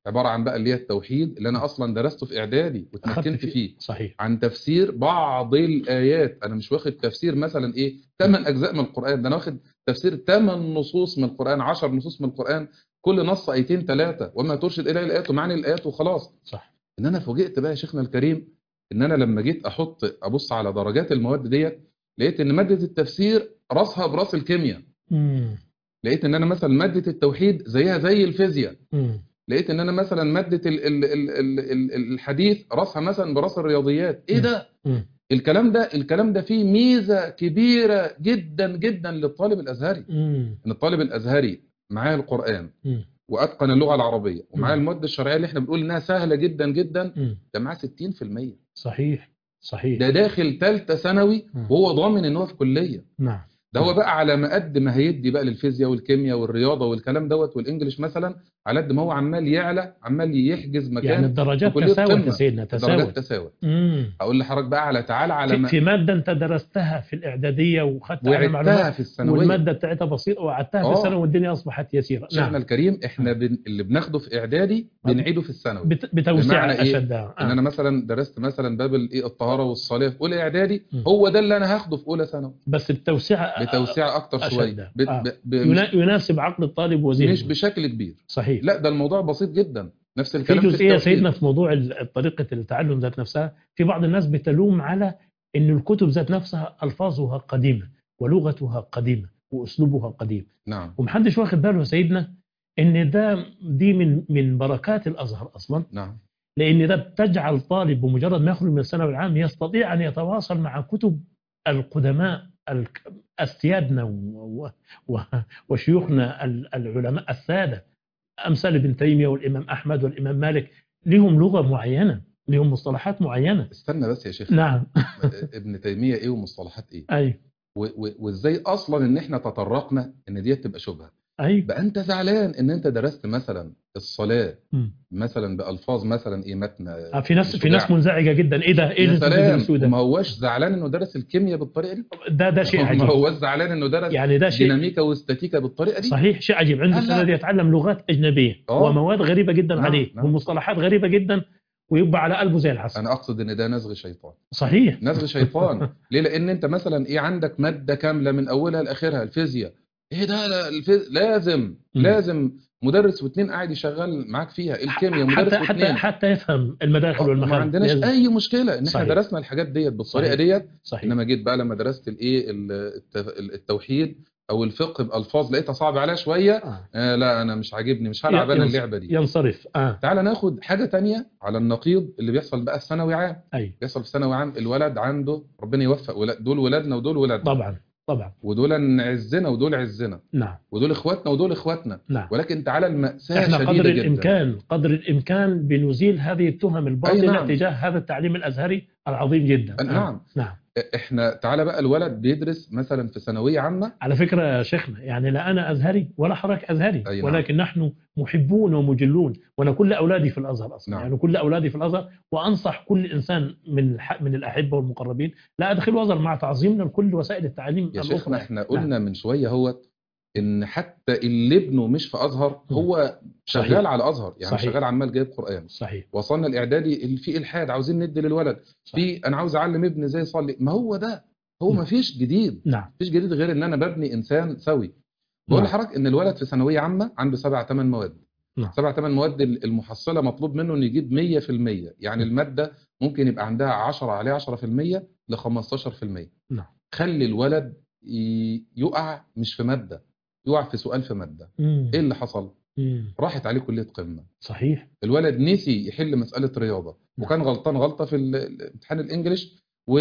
عباره عن بقى اللي هي التوحيد اللي انا اصلا درسته في اعدادي أخذت واتمكنت فيه صحيح عن تفسير بعض الايات انا مش واخد تفسير مثلا ايه ثمان اجزاء من القران ده انا واخد تفسير ثمان نصوص من القران 10 نصوص من القران كل نص ايتين ثلاثه وما ترشد الى الايات ومعاني الايات وخلاص صح ان انا فوجئت بقى يا شيخنا الكريم ان انا لما جيت احط ابص على درجات المواد ديت لقيت ان ماده التفسير راسها براس الكيمياء مم. لقيت ان انا مثلا ماده التوحيد زيها زي الفيزياء مم. لقيت ان انا مثلا ماده ال ال ال ال ال الحديث راسها مثلا براس الرياضيات ايه مم. ده مم. الكلام ده الكلام ده فيه ميزه كبيره جدا جدا للطالب الازهري مم. ان الطالب الازهري معاه القران مم. واتقن اللغه العربيه ومعاه مم. المواد الشرعيه اللي احنا بنقول انها سهله جدا جدا مم. ده معاه 60% صحيح صحيح ده داخل ثالثه ثانوي مم. وهو ضامن ان هو في كليه نعم ده هو بقى على ما قد ما هيدي بقى للفيزياء والكيمياء والرياضه والكلام دوت والانجليش مثلا على قد ما هو عمال يعلى عمال يحجز مكان يعني الدرجات وكلية تساوت قمة. يا سيدنا درجات تساوت تساوت مم. اقول لحضرتك بقى على تعالى على في, ما في ماده انت درستها في الاعداديه وخدت عنها وعدتها معلومات في الثانويه والماده بتاعتها بسيطه وقعدتها في آه. الثانوي والدنيا اصبحت يسيره شيخنا نعم الكريم احنا بن... اللي بناخده في اعدادي بنعيده في الثانوي بت- بتوسعه بمعنى إيه؟ اشد ان انا مثلا درست مثلا باب الايه الطهاره والصلاه في اولى اعدادي مم. هو ده اللي انا هاخده في اولى ثانوي بس بتوسعه بتوسيع اكتر أشد. شويه ب... آه. ب... ب... ينا- يناسب عقل الطالب وذهنه مش بشكل كبير صحيح لا ده الموضوع بسيط جدا نفس في الكلام جزئيه التوحيد. سيدنا في موضوع ال- طريقه التعلم ذات نفسها في بعض الناس بتلوم على ان الكتب ذات نفسها الفاظها قديمه ولغتها قديمه واسلوبها قديم نعم ومحدش واخد باله يا سيدنا ان ده دي من من بركات الازهر اصلا نعم لان ده بتجعل طالب بمجرد ما يخرج من الثانوي العام يستطيع ان يتواصل مع كتب القدماء الك- اسيادنا و- و- وشيوخنا ال- العلماء الساده امثال ابن تيميه والامام احمد والامام مالك لهم لغه معينه لهم مصطلحات معينه استنى بس يا شيخ نعم ابن تيميه ايه ومصطلحات ايه اي و... و... وازاي اصلا ان احنا تطرقنا ان ديت تبقى شبهه اي بقى انت زعلان ان انت درست مثلا الصلاه مم. مثلا بالفاظ مثلا ايه متن آه، في ناس في مش ناس منزعجه جدا ايه ده ايه يا اللي انتوا سلام بتدرسوه وما ده هوش زعلان انه درس الكيمياء بالطريقه دي ده ده شيء ما عجيب هوش زعلان انه درس يعني ده شيء ديناميكا واستاتيكا بالطريقه دي صحيح شيء عجيب عنده لا، السنه لا. دي يتعلم لغات اجنبيه آه. ومواد غريبه جدا نعم، عليه نعم. ومصطلحات غريبه جدا ويبقى على قلبه زي العسل انا اقصد ان ده نزغ شيطان صحيح نزغ شيطان ليه لان انت مثلا ايه عندك ماده كامله من اولها لاخرها الفيزياء ايه ده لا الفيز... لازم مم. لازم مدرس واثنين قاعد يشغل معاك فيها الكيمياء مدرس حتى حتى واثنين حتى يفهم المداخل والمخارج ما عندناش لازم. اي مشكله ان احنا صحيح. درسنا الحاجات ديت بالطريقه صحيح. ديت صحيح انما جيت بقى لما درست الايه ال- الت- التوحيد او الفقه بالفاظ لقيتها صعب عليها شويه آه. آه لا انا مش عاجبني مش هلعب انا ينص- اللعبه دي ينصرف اه تعال ناخد حاجه تانية على النقيض اللي بيحصل بقى في ثانوي عام اي بيحصل في ثانوي عام الولد عنده ربنا يوفق ولاد دول ولادنا ودول ولادنا طبعا طبعا ودول عزنا ودول عزنا نعم ودول اخواتنا ودول اخواتنا نعم ولكن تعالى المأساة احنا شديدة قدر جدا الامكان قدر الامكان بنزيل هذه التهم الباطله نعم. تجاه هذا التعليم الازهري العظيم جدا أه، نعم. نعم احنا تعالى بقى الولد بيدرس مثلا في ثانوية عامة على فكره يا شيخنا يعني لا انا ازهري ولا حضرتك ازهري أي نعم. ولكن نحن محبون ومجلون وانا كل اولادي في الازهر اصلا نعم. يعني كل اولادي في الازهر وانصح كل انسان من الح- من الاحبه والمقربين لا ادخلوا ازهر مع تعظيمنا لكل وسائل التعليم يا الاخرى شيخنا احنا قلنا من شوية هوت ان حتى اللي ابنه مش في ازهر هو شغال صحيح. على ازهر يعني صحيح. شغال عمال جايب قرآن صحيح وصلنا الاعدادي اللي في الحاد عاوزين ندي للولد صحيح. في انا عاوز اعلم ابني ازاي يصلي ما هو ده هو نعم. ما فيش جديد نعم مفيش جديد غير ان انا ببني انسان سوي بقول نعم. لحضرتك ان الولد في ثانويه عامه عنده سبع ثمان مواد نعم. سبع ثمان مواد المحصله مطلوب منه انه يجيب 100% يعني نعم. الماده ممكن يبقى عندها 10 عليه 10% ل 15% نعم. خلي الولد ي- يقع مش في ماده يقع في سؤال في ماده مم. ايه اللي حصل مم. راحت عليه كليه قمه صحيح الولد نسي يحل مساله رياضه نعم. وكان غلطان غلطه في ال- الامتحان الانجليش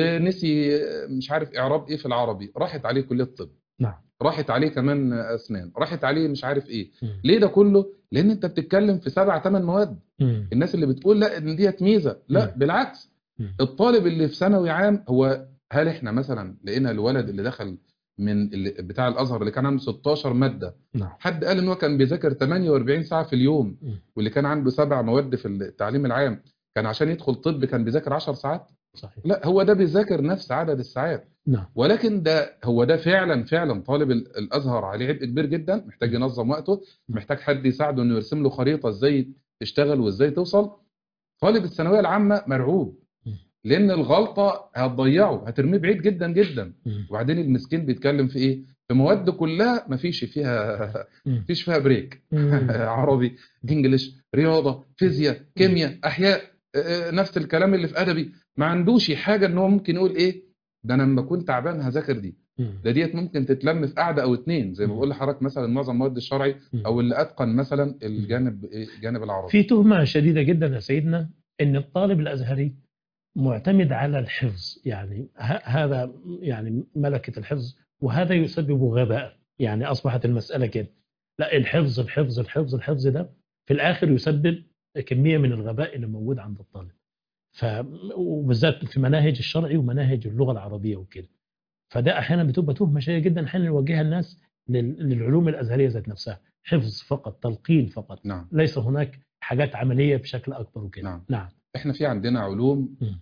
ونسي مش عارف اعراب ايه في العربي راحت عليه كليه طب نعم راحت عليه كمان اسنان راحت عليه مش عارف ايه مم. ليه ده كله لان انت بتتكلم في سبع ثمان مواد مم. الناس اللي بتقول لا ان ديت ميزه لا مم. بالعكس مم. الطالب اللي في ثانوي عام هو هل احنا مثلا لقينا الولد اللي دخل من اللي بتاع الازهر اللي كان عنده 16 ماده نعم حد قال ان هو كان بيذاكر 48 ساعه في اليوم مم. واللي كان عنده سبع مواد في التعليم العام كان عشان يدخل طب كان بيذاكر 10 ساعات صحيح لا هو ده بيذاكر نفس عدد الساعات نعم ولكن ده هو ده فعلا فعلا طالب ال- الازهر عليه عبء كبير جدا محتاج ينظم وقته محتاج حد يساعده انه يرسم له خريطه ازاي تشتغل وازاي توصل طالب الثانويه العامه مرعوب م. لان الغلطه هتضيعه هترميه بعيد جدا جدا مم. وبعدين المسكين بيتكلم في ايه في مواد كلها ما فيش فيها مم. فيش فيها بريك مم. عربي انجليش رياضه فيزياء كيمياء احياء آه، نفس الكلام اللي في ادبي ما عندوش حاجه ان هو ممكن يقول ايه ده انا لما كنت تعبان هذاكر دي مم. ده ديت ممكن تتلم في قعده او اتنين زي ما مم. بقول لحضرتك مثلا معظم المواد الشرعي مم. او اللي اتقن مثلا الجانب إيه؟ الجانب العربي في تهمة شديدة جدا يا سيدنا ان الطالب الازهري معتمد على الحفظ يعني ه- هذا يعني ملكة الحفظ وهذا يسبب غباء يعني اصبحت المسألة كده لا الحفظ الحفظ الحفظ الحفظ ده في الاخر يسبب كمية من الغباء اللي موجود عند الطالب ف وبالذات في مناهج الشرعي ومناهج اللغة العربية وكده فده احيانا بتبقى تهمة شديدة جدا احيانا يوجهها الناس لل- للعلوم الازهريه ذات نفسها حفظ فقط تلقين فقط نعم ليس هناك حاجات عمليه بشكل اكبر وكده نعم. نعم احنا في عندنا علوم مم.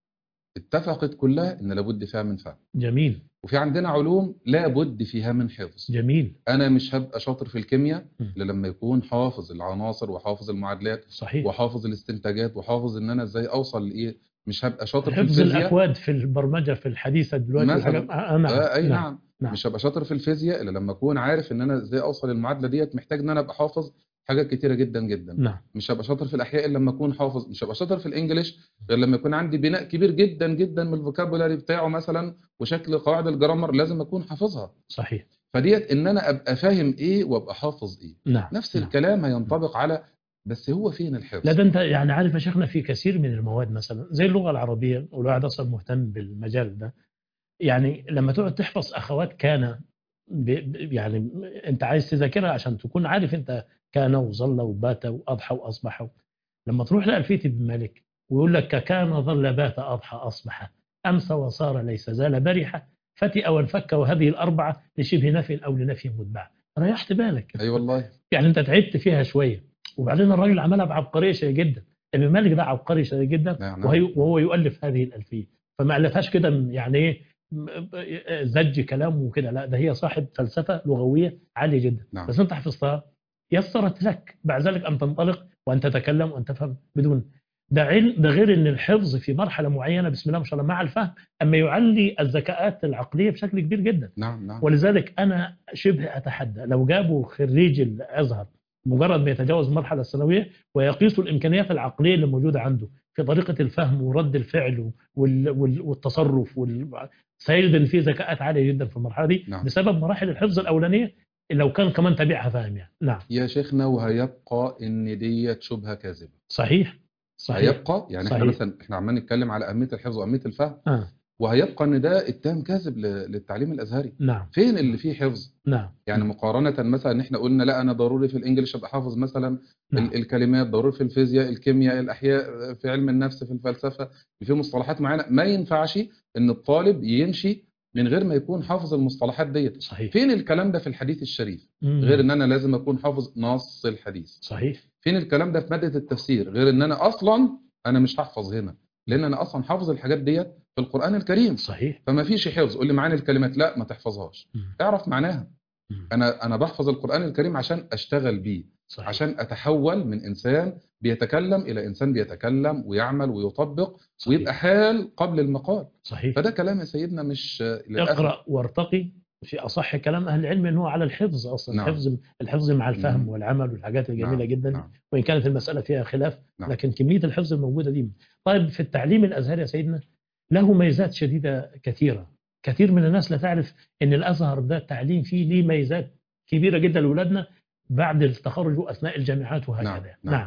اتفقت كلها ان لابد فيها من فهم جميل وفي عندنا علوم لابد فيها من حفظ جميل انا مش هبقى شاطر في الكيمياء مم. الا لما يكون حافظ العناصر وحافظ المعادلات صحيح وحافظ الاستنتاجات وحافظ ان انا ازاي اوصل لايه مش هبقى شاطر في حفظ الفيزياء الاكواد في البرمجه في الحديثه دلوقتي مثلاً. والحاجات- آه آه، نعم آه اي نعم نعم, نعم. مش هبقى شاطر في الفيزياء الا لما اكون عارف ان انا ازاي اوصل المعادله ديت محتاج ان انا ابقى حافظ حاجات كتيره جدا جدا نعم مش هبقى شاطر في الاحياء الا لما اكون حافظ مش هبقى شاطر في الانجليش غير لما يكون عندي بناء كبير جدا جدا من الفوكابولاري بتاعه مثلا وشكل قواعد الجرامر لازم اكون حافظها صحيح فديت ان انا ابقى فاهم ايه وابقى حافظ ايه نعم نفس نعم. الكلام هينطبق على بس هو فين الحفظ لا ده انت يعني عارف يا شيخنا في كثير من المواد مثلا زي اللغه العربيه والواحد اصلا مهتم بالمجال ده يعني لما تقعد تحفظ اخوات كان ب ب- يعني انت عايز تذاكرها عشان تكون عارف انت كان وظل وبات واضحى واصبح لما تروح لألفية ابن مالك ويقول لك كان ظل بات اضحى اصبح امسى وصار ليس زال برحه فتئ وانفك وهذه الاربعه لشبه نفي او لنفي متبع ريحت بالك اي والله يعني انت تعبت فيها شويه وبعدين الراجل عملها بعبقريه شديده جدا ابن مالك ده عبقري شديد جدا نعم وهي وهو يؤلف هذه الالفيه فما الفهاش كده يعني ايه م- زج كلام وكده لا ده هي صاحب فلسفه لغويه عاليه جدا نعم. بس انت حفظتها يسرت لك بعد ذلك ان تنطلق وان تتكلم وان تفهم بدون ده علم ده غير ان الحفظ في مرحله معينه بسم الله ما شاء الله مع الفهم اما يعلي الذكاءات العقليه بشكل كبير جدا نعم نعم ولذلك انا شبه اتحدى لو جابوا خريج الازهر مجرد ما يتجاوز المرحله الثانويه ويقيسوا الامكانيات العقليه اللي موجوده عنده في طريقه الفهم ورد الفعل وال- وال- والتصرف وال... سيجد ان في ذكاءات عاليه جدا في المرحله دي نعم. بسبب مراحل الحفظ الاولانيه لو كان كمان تابعها فاهم يعني نعم يا شيخنا وهيبقى ان ديت شبهه كاذبه صحيح صحيح هيبقى يعني احنا صحيح. مثلا احنا عمالين نتكلم على اهميه الحفظ واهميه الفهم آه. وهيبقى ان ده اتهام كاذب ل- للتعليم الازهري نعم فين اللي فيه حفظ نعم يعني مقارنه مثلا ان احنا قلنا لا انا ضروري في الانجليش ابقى حافظ مثلا نعم. ال- الكلمات ضروري في الفيزياء الكيمياء الاحياء في علم النفس في الفلسفه في مصطلحات معينه ما ينفعش ان الطالب يمشي من غير ما يكون حافظ المصطلحات ديت صحيح فين الكلام ده في الحديث الشريف مم. غير ان انا لازم اكون حافظ نص الحديث صحيح فين الكلام ده في ماده التفسير غير ان انا اصلا انا مش هحفظ هنا لان انا اصلا حافظ الحاجات ديت في القران الكريم صحيح فما فيش حفظ قول لي معاني الكلمات لا ما تحفظهاش مم. اعرف معناها مم. انا انا بحفظ القران الكريم عشان اشتغل بيه صحيح عشان اتحول من انسان بيتكلم الى انسان بيتكلم ويعمل ويطبق صحيح. ويبقى حال قبل المقال صحيح فده كلام يا سيدنا مش للأسف. اقرا وارتقي في اصح كلام اهل العلم انه على الحفظ اصلا نعم. الحفظ الحفظ مع الفهم مم. والعمل والحاجات الجميله نعم، جدا نعم. وان كانت المساله فيها خلاف نعم. لكن كميه الحفظ الموجوده دي طيب في التعليم الازهري يا سيدنا له ميزات شديده كثيره كثير من الناس لا تعرف ان الازهر ده التعليم فيه ليه ميزات كبيره جدا لاولادنا بعد التخرج واثناء الجامعات وهكذا نعم، نعم, نعم. نعم.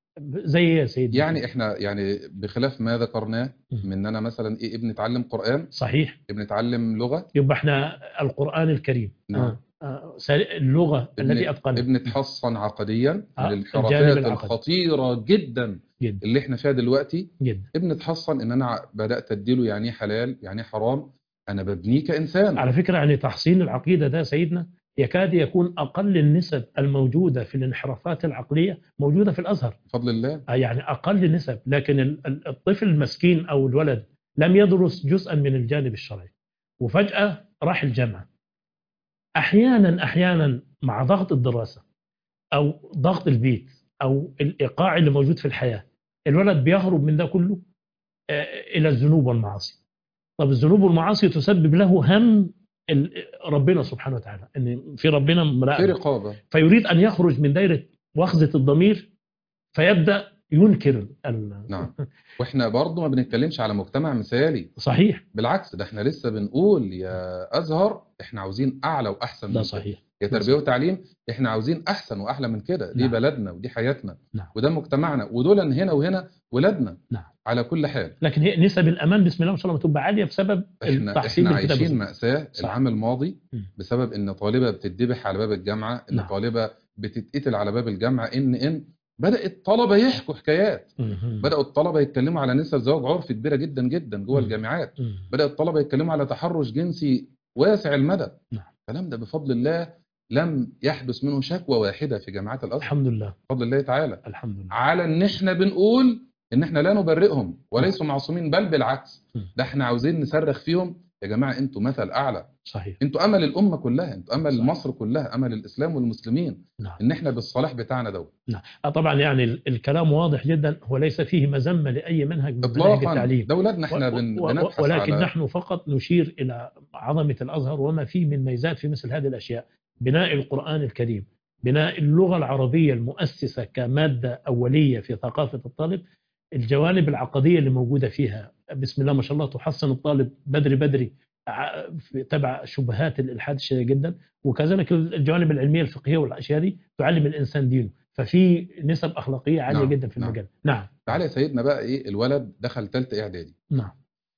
زي إيه يا سيدي يعني احنا يعني بخلاف ما ذكرناه مم. من ان انا مثلا ايه ابن اتعلم قران صحيح ابن اتعلم لغه يبقى احنا القران الكريم نعم. آه. آه. سري- اللغه ابن التي اتقنها ابن اتحصن عقديا آه، للانحرافات الجانب العقدي. الخطيره جدا جدا اللي احنا فيها دلوقتي جدا ابن اتحصن ان انا ع- بدات اديله يعني ايه حلال يعني ايه حرام انا ببنيه كانسان على فكرة يعني تحصين العقيدة ده سيدنا يكاد يكون أقل النسب الموجودة في الانحرافات العقلية موجودة في الأزهر بفضل الله آه يعني أقل النسب لكن ال- ال- الطفل المسكين أو الولد لم يدرس جزءا من الجانب الشرعي وفجأة راح الجامعة أحيانا أحيانا مع ضغط الدراسة أو ضغط البيت او الايقاع اللي موجود في الحياه الولد بيهرب من ده كله آه، الى الذنوب والمعاصي طب الذنوب والمعاصي تسبب له هم ال- ربنا سبحانه وتعالى ان في ربنا في مراقب رقابه فيريد ان يخرج من دائره واخذه الضمير فيبدا ينكر ال- نعم واحنا برضو ما بنتكلمش على مجتمع مثالي صحيح بالعكس ده احنا لسه بنقول يا ازهر احنا عاوزين اعلى واحسن من ده كده. صحيح يا تربيه وتعليم احنا عاوزين احسن واحلى من كده دي نعم. بلدنا ودي حياتنا نعم. وده مجتمعنا ودول هنا وهنا ولادنا نعم. على كل حال لكن هي نسب الامان بسم الله ما شاء الله بتبقى عاليه بسبب احنا التحصيل احنا بالكتاب عايشين والسنة. مأساة صح. العام الماضي م. بسبب ان طالبة بتتذبح على باب الجامعة ان نعم. طالبة بتتقتل على باب الجامعة ان ان بدأت طلبة يحكوا حكايات مهم. بدأوا الطلبة يتكلموا على نسب زواج عرفي كبيرة جدا جدا جوه م. الجامعات مم. بدأ الطلبة يتكلموا على تحرش جنسي واسع المدى نعم. الكلام ده بفضل الله لم يحدث منه شكوى واحدة في جامعات الأزهر الحمد لله بفضل الله تعالى الحمد لله على ان احنا بنقول ان احنا لا نبرئهم وليسوا معصومين بل بالعكس م. ده احنا عاوزين نصرخ فيهم يا جماعة انتوا مثل اعلى صحيح انتوا امل الامة كلها انتوا امل صح. مصر كلها امل الاسلام والمسلمين نعم ان احنا بالصلاح بتاعنا دوت آه طبعا يعني ال- الكلام واضح جدا هو ليس فيه مذمه لاي منهج من مناهج اطلاقا التعليم ده ولادنا احنا و- بن- و- بنبحث ولكن على نحن فقط نشير الى عظمه الازهر وما فيه من ميزات في مثل هذه الاشياء بناء القران الكريم بناء اللغه العربيه المؤسسه كماده اوليه في ثقافه الطالب الجوانب العقديه اللي موجوده فيها بسم الله ما شاء الله تحصن الطالب بدري بدري ع- في- تبع شبهات الالحاد الشديده جدا وكذلك الجوانب العلميه الفقهيه والاشياء دي تعلم الانسان دينه ففي نسب اخلاقيه عاليه نعم، جدا في نعم. المجال نعم تعالى يا سيدنا بقى ايه الولد دخل ثالثه اعدادي نعم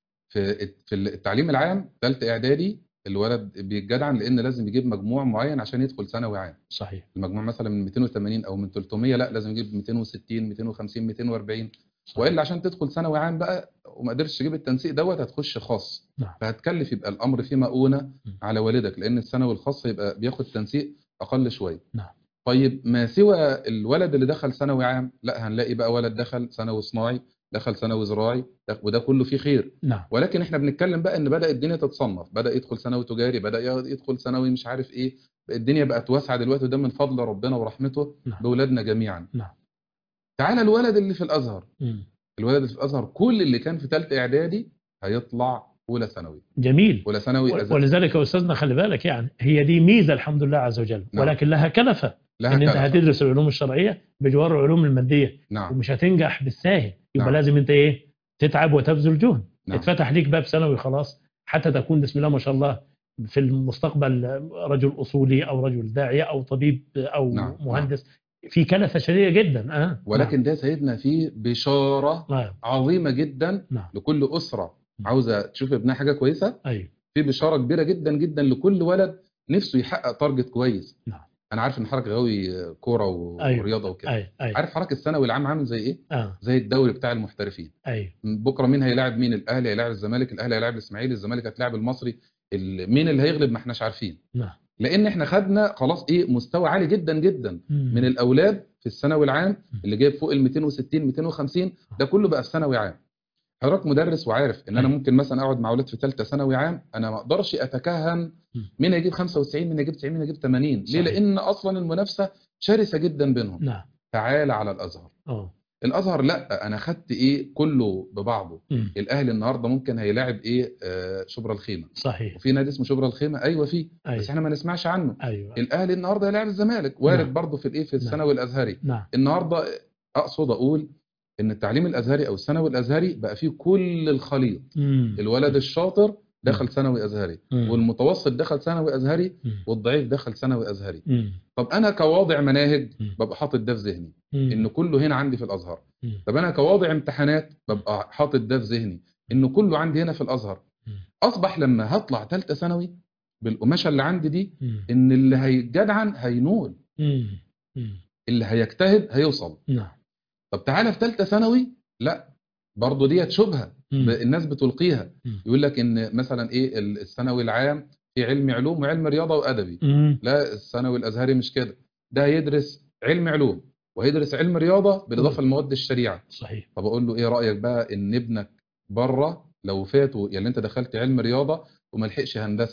في في التعليم العام ثالثه اعدادي الولد بيتجدعن لان لازم يجيب مجموع معين عشان يدخل ثانوي عام صحيح المجموع مثلا من 280 او من 300 لا لازم يجيب 260 250 240 صحيح. والا عشان تدخل ثانوي عام بقى وما قدرتش تجيب التنسيق دوت هتخش خاص نعم. فهتكلف يبقى الامر فيه مؤونه م. على والدك لان الثانوي الخاص يبقى بياخد تنسيق اقل شويه نعم. طيب ما سوى الولد اللي دخل ثانوي عام لا هنلاقي بقى ولد دخل ثانوي صناعي دخل ثانوي زراعي ده- وده كله فيه خير نعم ولكن احنا بنتكلم بقى ان بدا الدنيا تتصنف بدا يدخل ثانوي تجاري بدا يدخل ثانوي مش عارف ايه الدنيا بقت واسعه دلوقتي وده من فضل ربنا ورحمته نعم. باولادنا جميعا نعم. تعالى الولد اللي في الازهر مم. الولد اللي في الازهر كل اللي كان في ثالثه اعدادي هيطلع اولى ثانوي جميل اولى ثانوي ول- أزهر. ولذلك يا استاذنا خلي بالك يعني هي دي ميزه الحمد لله عز وجل نعم. ولكن لها كلفه لها ان انت كلفة. هتدرس العلوم الشرعيه بجوار العلوم الماديه نعم ومش هتنجح بالساهل يبقى نعم. لازم انت ايه تتعب وتبذل جهد نعم. اتفتح ليك باب ثانوي خلاص حتى تكون بسم الله ما شاء الله في المستقبل رجل اصولي او رجل داعيه او طبيب او نعم. مهندس في كلفه شديده جدا اه ولكن ده سيدنا فيه بشاره نعم عظيمه جدا نعم لكل اسره نعم. عاوزه تشوف ابنها حاجه كويسه ايوه في بشاره كبيره جدا جدا لكل ولد نفسه يحقق تارجت كويس نعم. انا عارف ان حضرتك غاوي كوره و- أيوة. ورياضه وكده ايوه ايوه عارف حضرتك الثانوي العام عامل زي ايه اه زي الدوري بتاع المحترفين ايوه بكره مين هيلاعب مين الاهلي هيلاعب الزمالك الاهلي هيلاعب الاسماعيلي الزمالك هتلاعب المصري ال- مين اللي هيغلب ما احناش عارفين نعم لان احنا خدنا خلاص ايه مستوى عالي جدا جدا مم. من الاولاد في الثانوي العام اللي جايب فوق ال 260 250 ده كله بقى في ثانوي عام حضرتك مدرس وعارف ان انا أيوة. ممكن مثلا اقعد مع اولاد في ثالثه ثانوي عام انا ما اقدرش اتكهن مم. مين هيجيب 95 مين هيجيب 90 مين هيجيب 80 ليه صحيح. لان اصلا المنافسه شرسه جدا بينهم نعم تعال على الازهر اه الازهر لا انا خدت ايه كله ببعضه مم. الاهلي النهارده ممكن هيلاعب ايه آه شبرا الخيمه صحيح وفي نادي اسمه شبرا الخيمه ايوه فيه بس ايوه احنا ما نسمعش عنه ايوه الاهلي النهارده هيلاعب الزمالك وارد نعم. برضه في الايه في نعم. الثانوي الازهري نعم النهارده اقصد اقول ان التعليم الازهري او الثانوي الازهري بقى فيه كل الخليط مم. الولد الشاطر دخل ثانوي ازهري مم. والمتوسط دخل ثانوي ازهري مم. والضعيف دخل ثانوي ازهري مم. طب انا كواضع مناهج مم. ببقى حاطط ده في ذهني مم. ان كله هنا عندي في الازهر مم. طب انا كواضع امتحانات ببقى حاطط ده في ذهني ان كله عندي هنا في الازهر مم. اصبح لما هطلع ثالثه ثانوي بالقماشه اللي عندي دي مم. ان اللي هيتجدعن هينول مم. مم. اللي هيجتهد هيوصل نعم طب تعالى في ثالثه ثانوي لا برضه ديت شبهه مم. ب- الناس بتلقيها مم. يقول لك ان مثلا ايه ال- الثانوي العام في علم علوم وعلم رياضه وادبي مم. لا الثانوي الازهري مش كده ده هيدرس علم علوم وهيدرس علم رياضه بالاضافه لمواد الشريعه صحيح طب اقول له ايه رايك بقى ان ابنك بره لو فاته يعني انت دخلت علم رياضه وما لحقش هندسه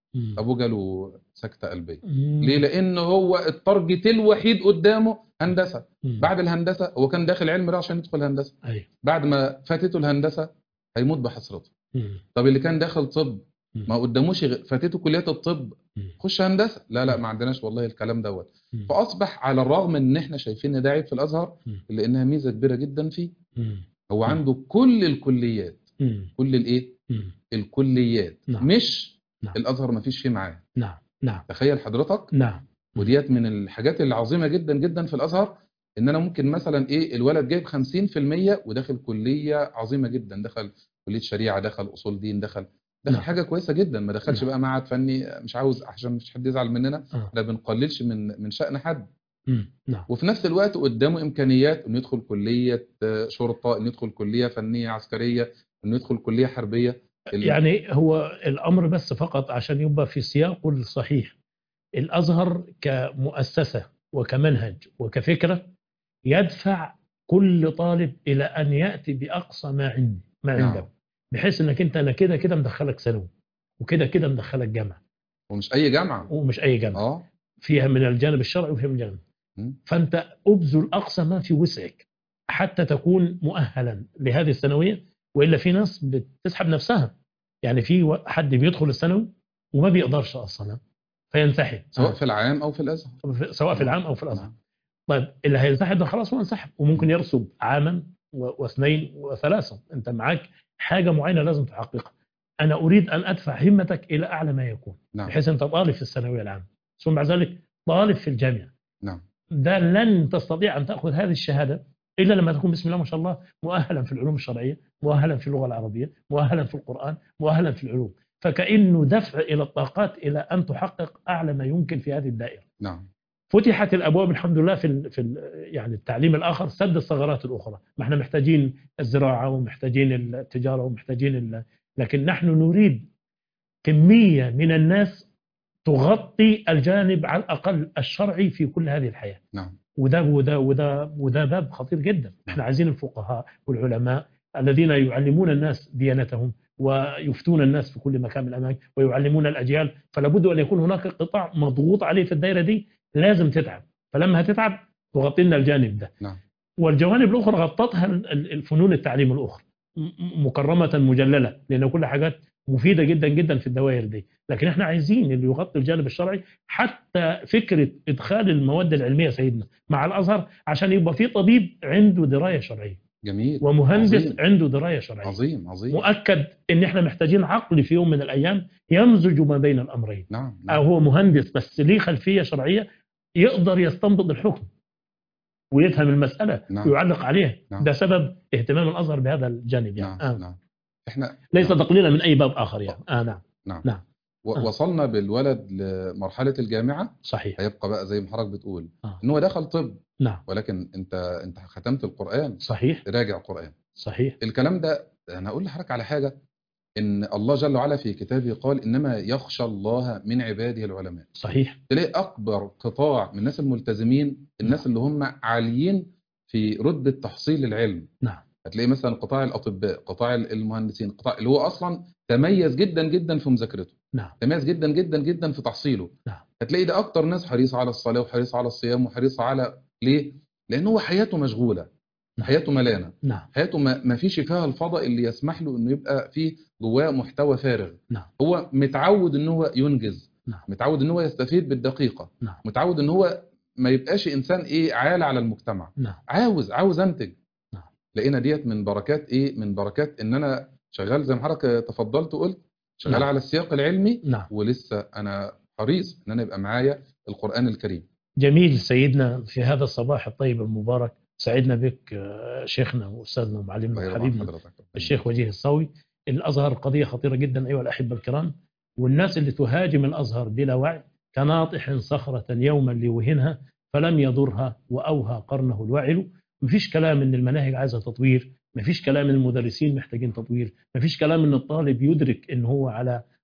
مم. ابوه جاله سكته قلبيه مم. ليه لان هو التارجت الوحيد قدامه هندسه مم. بعد الهندسه هو كان داخل علم رياضه عشان يدخل هندسه ايوه بعد ما فاتته الهندسه هيموت بحسرته مم. طب اللي كان داخل طب مم. ما قداموش غ- فاتته كليات الطب مم. خش هندسه لا لا مم. ما عندناش والله الكلام دوت مم. فاصبح على الرغم ان احنا شايفين ان ده عيب في الازهر مم. الا انها ميزه كبيره جدا فيه مم. هو مم. عنده كل الكليات مم. كل الايه مم. الكليات نعم. مش نعم. الازهر ما فيش فيه معاه نعم نعم تخيل حضرتك نعم وديت من الحاجات العظيمه جدا جدا في الازهر ان انا ممكن مثلا ايه الولد جايب 50% وداخل كليه عظيمه جدا دخل كليه شريعه دخل اصول دين دخل دخل نعم. حاجه كويسه جدا ما دخلش نعم. بقى معهد فني مش عاوز عشان مش حد يزعل مننا آه. احنا بنقللش من من شأن حد مم. نعم وفي نفس الوقت قدامه امكانيات انه يدخل كليه آه، شرطه انه يدخل كليه فنيه عسكريه انه يدخل كليه حربيه ال- يعني هو الامر بس فقط عشان يبقى في سياقه الصحيح الازهر كمؤسسه وكمنهج وكفكره يدفع كل طالب الى ان ياتي باقصى ما عنده ما نعم. عنده بحيث انك انت انا كده كده مدخلك ثانوي وكده كده مدخلك جامعه ومش اي جامعه ومش اي جامعه اه فيها من الجانب الشرعي وفيها من الجانب مم. فانت ابذل اقصى ما في وسعك حتى تكون مؤهلا لهذه الثانويه والا في ناس بتسحب نفسها يعني في و- حد بيدخل الثانوي وما بيقدرش اصلا فينسحب سواء في العام او في الازهر في- سواء في العام او في الازهر نعم. طيب اللي هينسحب ده خلاص هو انسحب وممكن يرسب عاما و- واثنين وثلاثه انت معاك حاجه معينه لازم تحققها انا اريد ان ادفع همتك الى اعلى ما يكون نعم بحيث انت طالب في الثانويه العامه ثم بعد ذلك طالب في الجامعه نعم ده لن تستطيع ان تاخذ هذه الشهاده الا لما تكون بسم الله ما شاء الله مؤهلا في العلوم الشرعيه، مؤهلا في اللغه العربيه، مؤهلا في القران، مؤهلا في العلوم، فكانه دفع الى الطاقات الى ان تحقق اعلى ما يمكن في هذه الدائره. نعم فتحت الابواب الحمد لله في ال في ال يعني التعليم الاخر سد الثغرات الاخرى، ما احنا محتاجين الزراعه ومحتاجين التجاره ومحتاجين ال لكن نحن نريد كميه من الناس تغطي الجانب على الاقل الشرعي في كل هذه الحياه. نعم وده وده وده وده باب خطير جدا احنا عايزين الفقهاء والعلماء الذين يعلمون الناس ديانتهم ويفتون الناس في كل مكان من الاماكن ويعلمون الاجيال فلا بد ان يكون هناك قطاع مضغوط عليه في الدائره دي لازم تتعب فلما هتتعب تغطي لنا الجانب ده نعم. والجوانب الاخرى غطتها ال- ال- الفنون التعليم الاخرى م- م- مكرمه مجلله لان كل حاجات مفيده جدا جدا في الدوائر دي لكن احنا عايزين اللي يغطي الجانب الشرعي حتى فكره ادخال المواد العلميه سيدنا مع الازهر عشان يبقى في طبيب عنده درايه شرعيه جميل ومهندس عظيم. عنده درايه شرعيه عظيم عظيم مؤكد ان احنا محتاجين عقل في يوم من الايام يمزج ما بين الامرين نعم او نعم هو مهندس بس ليه خلفيه شرعيه يقدر يستنبط الحكم ويفهم المساله نعم. ويعلق عليها نعم. ده سبب اهتمام الازهر بهذا الجانب يعني نعم آه. نعم احنا ليس نعم. تقليلا من اي باب اخر يعني اه نعم نعم نعم. و- آه. وصلنا بالولد لمرحله الجامعه صحيح هيبقى بقى زي ما حضرتك بتقول آه. ان هو دخل طب نعم ولكن انت انت ختمت القران صحيح راجع قران صحيح الكلام ده انا اقول لحضرتك على حاجه ان الله جل وعلا في كتابه قال انما يخشى الله من عباده العلماء صحيح تلاقي اكبر قطاع من الناس الملتزمين الناس اللي هم عاليين في رتبه تحصيل العلم نعم هتلاقي مثلا قطاع الاطباء قطاع المهندسين قطاع اللي هو اصلا تميز جدا جدا في مذاكرته نعم تميز جدا جدا جدا في تحصيله نعم. هتلاقي ده اكتر ناس حريص على الصلاه وحريص على الصيام وحريص على ليه لان هو حياته مشغوله نعم. حياته ملانه نعم حياته ما ما فيش فيها الفضاء اللي يسمح له انه يبقى فيه جواه محتوى فارغ نعم. هو متعود ان هو ينجز نعم. متعود ان هو يستفيد بالدقيقه نعم. متعود ان هو ما يبقاش انسان ايه عالة على المجتمع نعم عاوز عاوز انتج نعم. لقينا ديت من بركات ايه من بركات ان انا شغال زي ما حضرتك تفضلت وقلت شغال نعم. على السياق العلمي نعم ولسه انا حريص ان انا يبقى معايا القران الكريم جميل سيدنا في هذا الصباح الطيب المبارك سعدنا بك آه، شيخنا واستاذنا ومعلمنا الله يرضى وحبيبنا حضرتك الشيخ وجيه الصاوي الازهر قضيه خطيره جدا ايها الاحبه الكرام والناس اللي تهاجم الازهر بلا وعي كناطح صخره يوما ليوهنها فلم يضرها واوهى قرنه الوعل مفيش كلام ان المناهج عايزه تطوير مفيش كلام ان المدرسين محتاجين تطوير مفيش كلام ان الطالب يدرك ان هو على